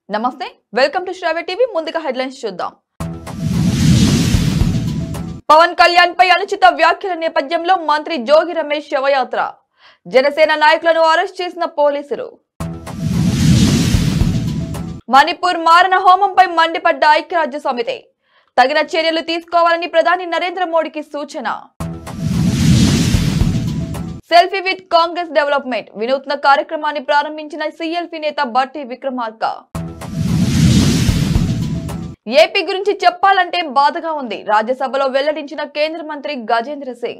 నమస్తే welcome to Shravya TV ముందుగా headlines చూద్దాం పవన్ కళ్యాణ్ పై అనుచిత వ్యాఖ్యల నేపథ్యంలో మంత్రి జోగి రమేష్ శవయాత్ర జనసేన నాయకులను అరెస్ట్ చేసిన పోలీసులు మణిపూర్ మారణ హోమంపై మండిపడ్డ ఐక్యరాజ్య సమితి తగిన చర్యలు తీసుకోవాలని ప్రధాని నరేంద్ర మోడీకి సూచన సెల్ఫీ విత్ కాంగ్రెస్ డెవలప్మెంట్ వినూత్న కార్యక్రమాన్ని ప్రారంభించిన సిఎల్పి నేత బట్టి విక్రమార్క ఏపీ గురించి చెప్పాలంటే బాధగా ఉంది రాజ్యసభలో వెల్లడించిన కేంద్ర మంత్రి గజేంద్ర సింగ్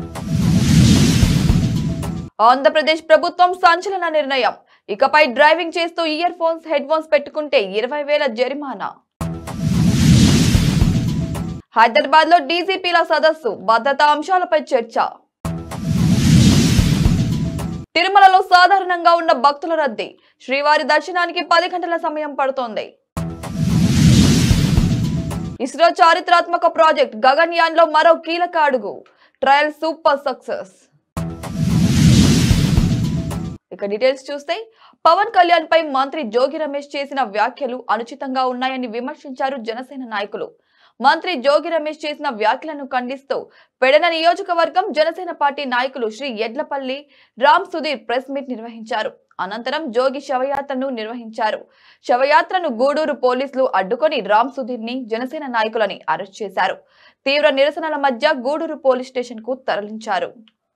ఆంధ్రప్రదేశ్ ప్రభుత్వం సంచలన నిర్ణయం ఇకపై డ్రైవింగ్ చేస్తూ ఇయర్ ఫోన్స్ హెడ్ ఫోన్స్ పెట్టుకుంటే ఇరవై వేల జరిమానా హైదరాబాద్ లో డీజీపీల సదస్సు భద్రతా అంశాలపై చర్చ తిరుమలలో సాధారణంగా ఉన్న భక్తుల రద్దీ శ్రీవారి దర్శనానికి పది గంటల సమయం పడుతోంది ఇస్రో చారిత్రాత్మక ప్రాజెక్ట్ గగన్యాన్ లో మరో కీలక అడుగు ట్రయల్ సూపర్ సక్సెస్ ఇక డీటెయిల్స్ చూస్తే పవన్ కళ్యాణ్ పై మంత్రి జోగి రమేష్ చేసిన వ్యాఖ్యలు అనుచితంగా ఉన్నాయని విమర్శించారు జనసేన నాయకులు మంత్రి జోగి రమేష్ చేసిన వ్యాఖ్యలను ఖండిస్తూ పెడన నియోజకవర్గం జనసేన పార్టీ నాయకులు శ్రీ ఎడ్లపల్లి రామ్ సుధీర్ ప్రెస్ మీట్ నిర్వహించారు అనంతరం జోగి శవయాత్రను నిర్వహించారు శవయాత్రను గూడూరు పోలీసులు అడ్డుకొని రామ్ సుధీర్ ని జనసేన నాయకులని అరెస్ట్ చేశారు తీవ్ర నిరసనల మధ్య గూడూరు పోలీస్ స్టేషన్ కు తరలించారు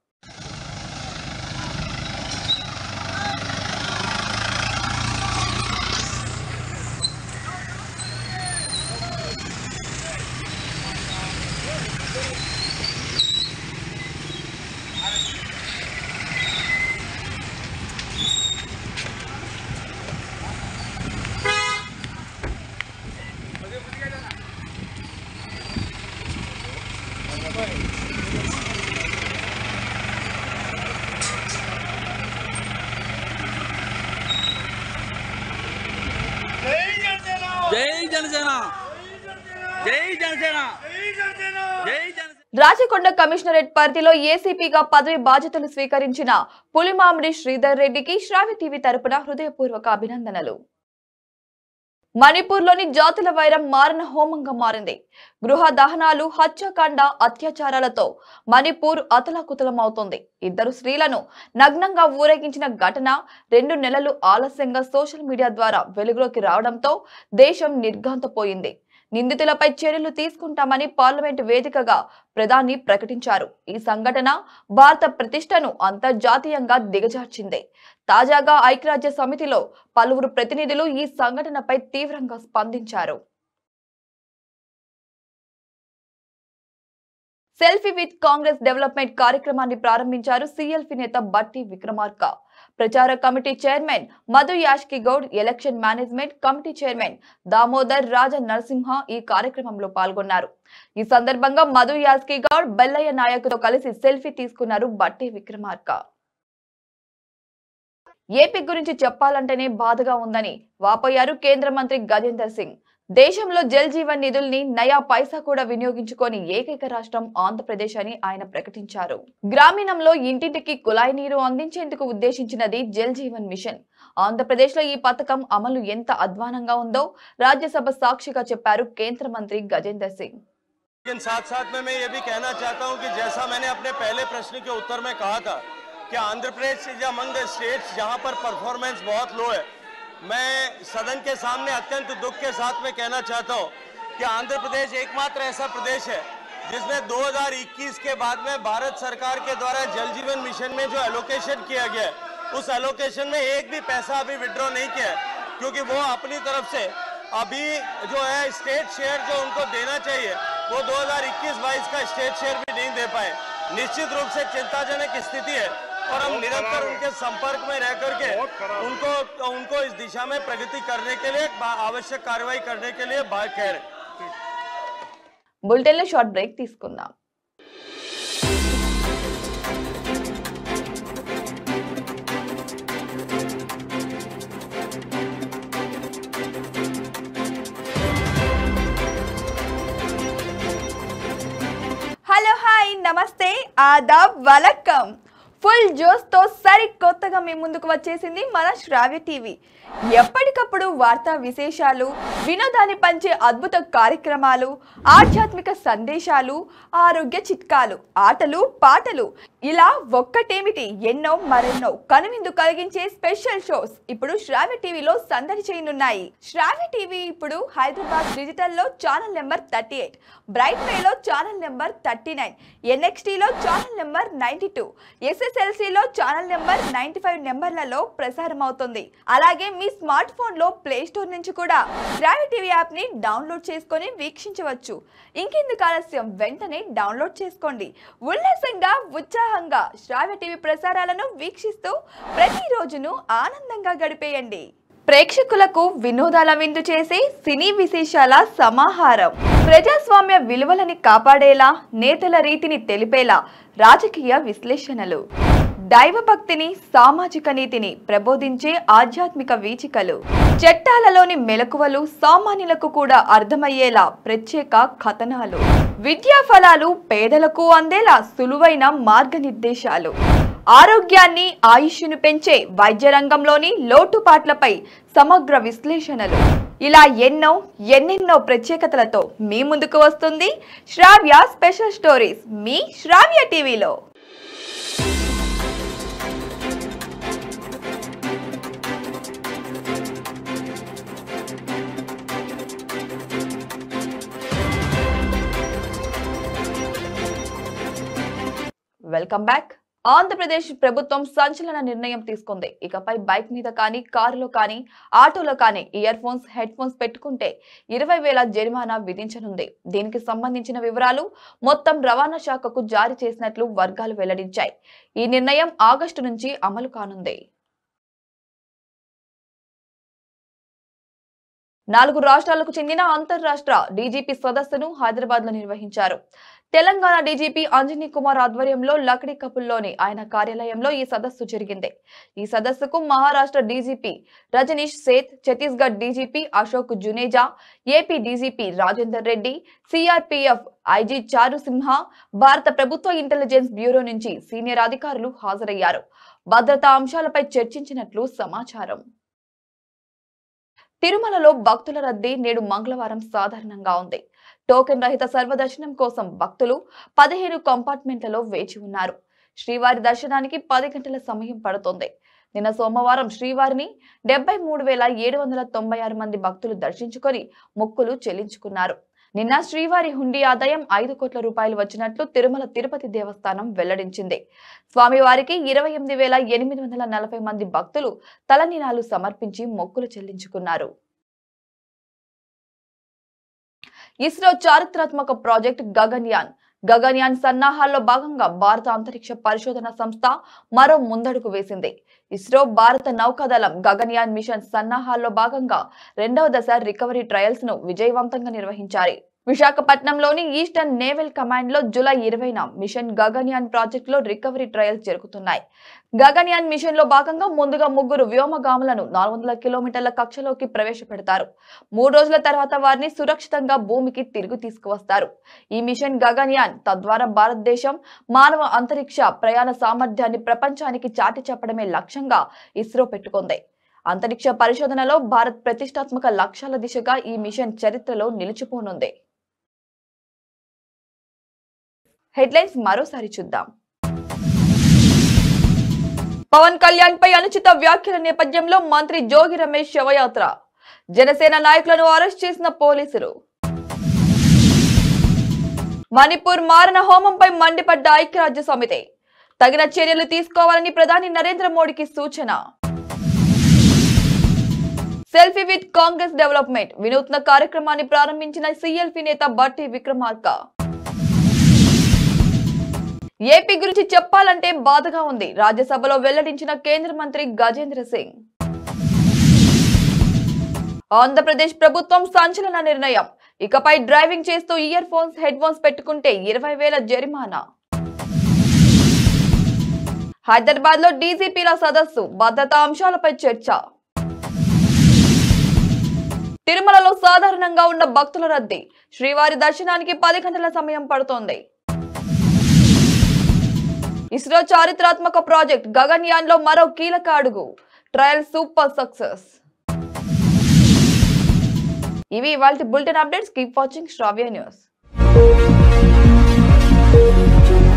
జై జనసేన జై జనసేన జై జనసేన రాచకొండ కమిషనరేట్ పరిధిలో ఏసీపీగా పదవి బాధ్యతలు స్వీకరించిన పులిమామిడి శ్రీధర్ రెడ్డికి శ్రావ్య టీవీ తరపున హృదయపూర్వక అభినందనలు మణిపూర్లోని జాతుల వైరం మారణ హోమంగా మారింది గృహ దహనాలు హత్యాకాండ అత్యాచారాలతో మణిపూర్ అతలాకుతలమవుతోంది ఇద్దరు స్త్రీలను నగ్నంగా ఊరేగించిన ఘటన రెండు నెలలు ఆలస్యంగా సోషల్ మీడియా ద్వారా వెలుగులోకి రావడంతో దేశం నిర్ఘాంతపోయింది నిందితులపై చర్యలు తీసుకుంటామని పార్లమెంట్ వేదికగా ప్రధాని ప్రకటించారు ఈ సంఘటన భారత ప్రతిష్టను అంతర్జాతీయంగా దిగజార్చింది తాజాగా ఐక్యరాజ్య సమితిలో పలువురు ప్రతినిధులు ఈ సంఘటనపై తీవ్రంగా స్పందించారు సెల్ఫీ విత్ కాంగ్రెస్ డెవలప్మెంట్ కార్యక్రమాన్ని ప్రారంభించారు సిఎల్పి నేత బట్టి విక్రమార్క ప్రచార committee chairman Madhu Yashki Goud election management committee chairman Damodar Raja Narasimha ఈ కార్యక్రమంలో పాల్గొన్నారు ఈ సందర్భంగా మధు యాస్కి గౌడ్ బెల్లయ్య నాయకుతో కలిసి సెల్ఫీ తీసుకున్నారు బట్టి విక్రమార్క ఏపీ గురించి చెప్పాలంటేనే బాధగా ఉందని వాపోయారు కేంద్ర మంత్రి గజేందర్ సింగ్ దేశంలో జల్ జీవన్ నిధుల్ని నయా పైసా కూడా వినియోగించుకొని ఏకైక రాష్ట్రం ఆంధ్రప్రదేశ్ అని ఆయన ప్రకటించారు గ్రామీణంలో ఇంటింటికి కుళాయి నీరు అందించేందుకు ఉద్దేశించినది జల్ జీవన్ మిషన్ ఆంధ్రప్రదేశ్ లో ఈ పథకం అమలు ఎంత అధ్వానంగా ఉందో రాజ్యసభ సాక్షిగా చెప్పారు కేంద్ర మంత్రి గజేందర్ సింగ్ लेकिन साथ साथ में मैं ये भी कहना चाहता हूं कि जैसा मैंने अपने पहले प्रश्न के उत्तर में कहा था कि Andhra Pradesh is among the states जहां पर परफॉर्मेंस बहुत लो है मैं सदन के सामने अत्यंत दुख के साथ में कहना चाहता हूं कि आंध्र प्रदेश एकमात्र ऐसा प्रदेश है जिसमें 2021 के बाद में भारत सरकार के द्वारा जल जीवन मिशन में जो एलोकेशन किया गया है उस एलोकेशन में एक भी पैसा अभी विड्रॉ नहीं किया है क्योंकि वो अपनी तरफ से अभी जो है स्टेट शेयर जो उनको देना चाहिए वो 2021-22 का स्टेट शेयर भी नहीं दे पाए निश्चित रूप से चिंताजनक स्थिति है और हम निरंतर उनके संपर्क में रह करके उनको उनको इस दिशा में प्रगति करने के लिए बा- आवश्यक कार्रवाई करने के लिए बात कह रहे हैं బులెటిన్ లో షార్ట్ బ్రేక్ తీసుకుందాం హలో హాయ్ నమస్తే ఆదాబ్ వలక్కం ఫుల్ జోస్తో సరికొత్తగా మీ ముందుకు వచ్చేసింది మన శ్రావ్య టీవీ ఎప్పటికప్పుడు వార్తా విశేషాలు వినోదాన్ని పంచే అద్భుత కార్యక్రమాలు ఆధ్యాత్మిక సందేశాలు ఆరోగ్య చిట్కాలు ఆటలు పాటలు ఇలా ఒక్కటేమిటి ఎన్నో మరెన్నో కనువిందు కలిగించే స్పెషల్ షోస్ ఇప్పుడు శ్రావ్య టీవీలో సందడి చేయనున్నాయి శ్రావ్య టీవీ ఇప్పుడు హైదరాబాద్ డిజిటల్లో channel number thirty eight bright వేలో ఛానల్ నెంబర్ థర్టీ నైన్ ఎన్ఎక్స్టీలో ఛానల్ నెంబర్ నైన్టీ టూ ఎస్ఎస్ఎల్సీలో ఛానల్ నెంబర్ నైన్టీ ఫైవ్ నెంబర్లలో ప్రసారం అవుతుంది అలాగే మీ స్మార్ట్ ఫోన్లో ప్లే స్టోర్ నుంచి కూడా శ్రావ్య టీవీ యాప్ని డౌన్లోడ్ చేసుకొని వీక్షించవచ్చు ఇంకెందుకు ఆలస్యం వెంటనే డౌన్లోడ్ చేసుకోండి ఉల్లాసంగా ఉత్సాహంగా శ్రావ్య టీవీ ప్రసారాలను వీక్షిస్తూ ప్రతిరోజును ఆనందంగా గడిపేయండి ప్రేక్షకులకు వినోదాల విందు చేసే సినీ విశేషాల సమాహారం ప్రజాస్వామ్య విలువలని కాపాడేలా నేతల రీతిని తెలిపేలా రాజకీయ విశ్లేషణలు దైవభక్తిని సామాజిక నీతిని ప్రబోధించే ఆధ్యాత్మిక వీచికలు చట్టాలలోని మెలకువలు సామాన్యులకు కూడా అర్థమయ్యేలా ప్రత్యేక కథనాలు విద్యా ఫలాలు పేదలకు అందేలా సులువైన మార్గనిర్దేశాలు ఆరోగ్యాన్ని ఆయుష్ను పెంచే వైద్య రంగంలోని లోటుపాట్లపై సమగ్ర విశ్లేషణలు ఇలా ఎన్నో ఎన్నెన్నో ప్రత్యేకతలతో మీ ముందుకు వస్తుంది శ్రావ్య స్పెషల్ స్టోరీస్ మీ శ్రావ్య టీవీలో వెల్కమ్ బ్యాక్ ఆంధ్రప్రదేశ్ ప్రభుత్వం సంచలన నిర్ణయం తీసుకుంది ఇకపై బైక్ మీద కానీ కారులో కానీ ఆటోలో కానీ ఇయర్ ఫోన్స్ హెడ్ ఫోన్స్ పెట్టుకుంటే ఇరవై వేల జరిమానా విధించనుంది దీనికి సంబంధించిన వివరాలు మొత్తం రవాణా శాఖకు జారీ చేసినట్లు వర్గాలు వెల్లడించాయి ఈ నిర్ణయం ఆగస్టు నుంచి అమలు కానుంది నాలుగు రాష్ట్రాలకు చెందిన అంతర్రాష్ట్ర డీజీపీ సదస్సును హైదరాబాద్ లో నిర్వహించారు తెలంగాణ డీజీపీ అంజనీ కుమార్ ఆధ్వర్యంలో లక్డీ కపుల్లోని ఆయన కార్యాలయంలో ఈ సదస్సు జరిగింది ఈ సదస్సుకు Maharashtra DGP Rajneesh Seth Chhattisgarh DGP Ashok Juneja AP DGP Rajender Reddy CRPF IG Charu Sinha భారత ప్రభుత్వ ఇంటెలిజెన్స్ బ్యూరో నుంచి సీనియర్ అధికారులు హాజరయ్యారు భద్రతా అంశాలపై చర్చించినట్లు సమాచారం తిరుమలలో భక్తుల రద్దీ నేడు మంగళవారం సాధారణంగా ఉంది టోకెన్ రహిత సర్వదర్శనం కోసం భక్తులు పదిహేను కంపార్ట్మెంట్లలో వేచి ఉన్నారు శ్రీవారి దర్శనానికి పది గంటల సమయం పడుతోంది నిన్న సోమవారం శ్రీవారిని డెబ్బై మూడు వేల ఏడు వందల తొంభై ఆరు మంది భక్తులు దర్శించుకొని మొక్కులు చెల్లించుకున్నారు నిన్న శ్రీవారి హుండీ ఆదాయం ఐదు కోట్ల రూపాయలు వచ్చినట్లు తిరుమల తిరుపతి దేవస్థానం వెల్లడించింది స్వామివారికి ఇరవై ఎనిమిది వేల ఎనిమిది వందల నలభై మంది భక్తులు తలనీలాలు సమర్పించి మొక్కులు చెల్లించుకున్నారు ఇస్రో చారిత్రాత్మక ప్రాజెక్ట్ గగన్యాన్ గగన్యాన్ సన్నాహాల్లో భాగంగా భారత అంతరిక్ష పరిశోధన సంస్థ మరో ముందడుగు వేసింది ఇస్రో భారత నౌకాదళం గగన్యాన్ మిషన్ సన్నాహాల్లో భాగంగా రెండవ దశ రికవరీ ట్రయల్స్ ను విజయవంతంగా నిర్వహించారు విశాఖపట్నంలోని ఈస్టర్న్ నేవల్ కమాండ్ లో జూలై ఇరవైన మిషన్ గగన్యాన్ ప్రాజెక్ట్ లో రికవరీ ట్రయల్స్ జరుగుతున్నాయి గగన్యాన్ మిషన్ లో భాగంగా ముందుగా ముగ్గురు వ్యోమగాములను నాలుగు వందల కిలోమీటర్ల కక్షలోకి ప్రవేశపెడతారు మూడు రోజుల తర్వాత వారిని సురక్షితంగా భూమికి తిరిగి తీసుకువస్తారు ఈ మిషన్ గగన్యాన్ తద్వారా భారతదేశం మానవ అంతరిక్ష ప్రయాణ సామర్థ్యాన్ని ప్రపంచానికి చాటి చెప్పడమే లక్ష్యంగా ఇస్రో పెట్టుకుంది అంతరిక్ష పరిశోధనలో భారత్ ప్రతిష్టాత్మక లక్ష్యాల దిశగా ఈ మిషన్ చరిత్రలో నిలిచిపోనుంది హెడ్లైన్స్ మరోసారి చూద్దాం పవన్ కళ్యాణ్ పై అనుచిత వ్యాఖ్యల నేపథ్యంలో మంత్రి జోగి రమేష్ శవయాత్ర జనసేన నాయకులను అరెస్ట్ చేసిన పోలీసులు మణిపూర్ మారణ హోమంపై మండిపడ్డ ఐక్యరాజ్య సమితి తగిన చర్యలు తీసుకోవాలని ప్రధాని నరేంద్ర మోడీకి సూచన సెల్ఫీ విత్ కాంగ్రెస్ డెవలప్మెంట్ వినూత్న కార్యక్రమాన్ని ప్రారంభించిన సిఎల్పి నేత బట్టి విక్రమార్క ఏపీ గురించి చెప్పాలంటే బాధగా ఉంది రాజ్యసభలో వెల్లడించిన కేంద్ర మంత్రి గజేంద్ర సింగ్ ఆంధ్రప్రదేశ్ ప్రభుత్వం సంచలన నిర్ణయం ఇకపై డ్రైవింగ్ చేస్తూ ఇయర్ ఫోన్స్ హెడ్ ఫోన్స్ పెట్టుకుంటే ఇరవై వేల జరిమానా హైదరాబాద్ లో డీజీపీల సదస్సు భద్రతా అంశాలపై చర్చ తిరుమలలో సాధారణంగా ఉన్న భక్తుల రద్దీ శ్రీవారి దర్శనానికి పది గంటల సమయం పడుతోంది ఇస్రో చారిత్రాత్మక ప్రాజెక్ట్ గగన్యాన్ లో మరో కీలక అడుగు ట్రయల్ సూపర్ సక్సెస్ ఇవి ఇవాళ bulletin updates keep watching Sravya news